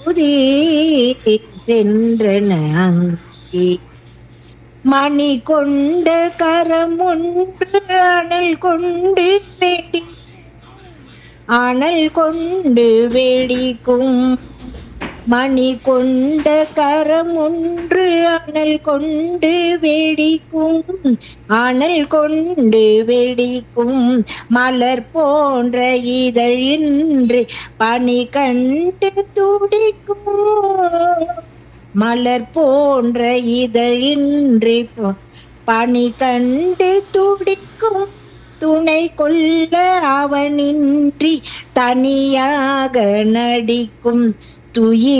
ஊதி சென்றன அங்கே மணி கொண்ட கரம் ஒன்று அனல் கொண்டு வெடி அனல் கொண்டு வெடிக்கும் மணி கொண்ட கரம் ஒன்று அனல் கொண்டு வெடிக்கும் அனல் கொண்டு வெடிக்கும் மலர் போன்ற இதழ் இன்று பனி கண்டு துடிக்கும் மலர் போன்ற இதழின்றி ப- பனி கண்டு துடிக்கும் துணை கொள்ள அவனின்றி தனியாக நடிக்கும் துயில்